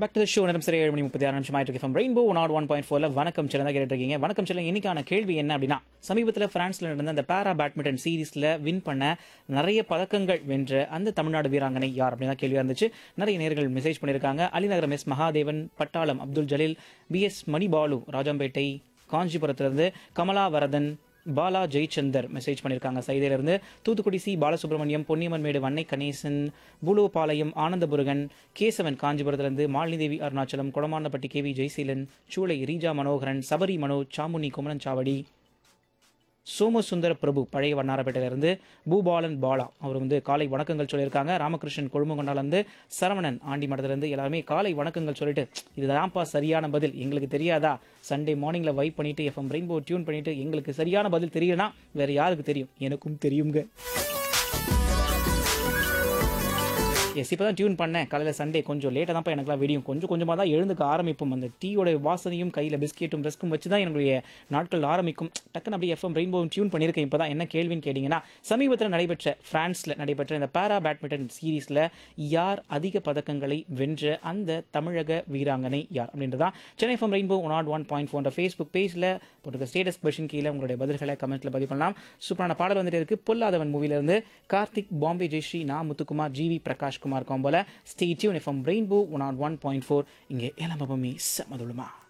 back to show நேரம் சரி ஏழு மணி முப்பத்தி ஆறு நிமிஷம் ஆயிட்டு இருக்கு ரெயின்போ நாட் ஒன் பாயிண்ட் ஃபோர்ல வணக்கம் சிறந்தா கேட்டு இருக்கீங்க வணக்கம் சில இன்னைக்கான கேள்வி என்ன அப்படின்னா சமீபத்தில் பிரான்ஸ்ல நடந்த அந்த பேரா பேட்மிண்டன் சீரீஸ்ல வின் பண்ண நிறைய பதக்கங்கள் வென்ற அந்த தமிழ்நாடு வீராங்கனை யார் அப்படின்னு தான் கேள்வியா இருந்துச்சு நிறைய நேர்கள் மெசேஜ் பண்ணியிருக்காங்க Alinagaram S Mahadevan Pattalam Abdul Jaleel P S Manibalu Rajampettai காஞ்சிபுரத்திலிருந்து கமலா வரதன் பாலா ஜெயச்சந்தர் மெசேஜ் பண்ணியிருக்காங்க சைதையிலிருந்து தூத்துக்குடி சி பாலசுப்ரமணியம் பொன்னியம்மன் மேடு வன்னை கணேசன் பூலுவபாளையம் ஆனந்தபுருகன் கேசவன் காஞ்சிபுரத்திலிருந்து மாலினி அருணாச்சலம் கொடமானப்பட்டி கேவி ஜெய்சீலன் சூளை ரீஜா மனோகரன் சபரி மனோ சாமுனி குமரன் சாவடி சோமசுந்தர பிரபு பழைய வண்ணாரப்பேட்டையிலிருந்து பூபாலன் பாலா அவர் வந்து காலை வணக்கங்கள் சொல்லியிருக்காங்க ராமகிருஷ்ணன் கொழுமங்கொண்டாலேருந்து சரவணன் ஆண்டி மடத்திலிருந்து எல்லாருமே காலை வணக்கங்கள் சொல்லிட்டு இதுதான்ப்பா சரியான பதில் எங்களுக்கு தெரியாதா சண்டே மார்னிங்கில் வைப் பண்ணிட்டு எஃப்எம் ரெயின்போ டியூன் பண்ணிட்டு எங்களுக்கு சரியான பதில் தெரியலனா வேற யாருக்கு தெரியும் எனக்கும் தெரியுங்க எஸ் இப்போ தான் டியூன் பண்ணேன் காலையில் சண்டே கொஞ்சம் லேட்டாக தான்ப்பா எனக்குலாம் வெடியும் கொஞ்சம் கொஞ்சமாக தான் எழுந்துக்க ஆரம்பிப்போம் அந்த டீயோட வாசனையும் கையில் பிஸ்கெட்டும் ரஸ்க்கும் வச்சு தான் என்னுடைய நாட்கள் ஆரம்பிக்கும் டக்குன்னு அப்படியே எஃப்எம் ரெயின்போவும் டியூன் பண்ணியிருக்கேன் இப்போ தான் என்ன கேள்வின்னு கேட்டிங்கன்னா சமீபத்தில் நடைபெற்ற ஃப்ரான்ஸில் நடைபெற்ற இந்த பேரா பேட்மிண்டன் சீரீஸில் யார் அதிக பதக்கங்களை வென்ற அந்த தமிழக வீராங்கனை யார் அப்படின்றதான் Chennai FM rainbow one nought one point ஃபோன்ற ஃபேஸ்புக் பேஜில் போட்டுருக்க ஸ்டேட்டஸ் கொஷின் கீழே உங்களுடைய பதில்களை கமெண்ட்டில் பதிவு பண்ணலாம் சூப்பரான பாடல் வந்துட்டு இருக்கு பொல்லாதவன் மூவிலேருந்து கார்த்திக் பாம்பே ஜெயஸ்ரீ நா முத்துக்குமார் ஜிவி பிரகாஷ் குமார் காம்போல stay tune FM rainbow one on one point four இங்கே ஏழாம் செம்மதுளுமா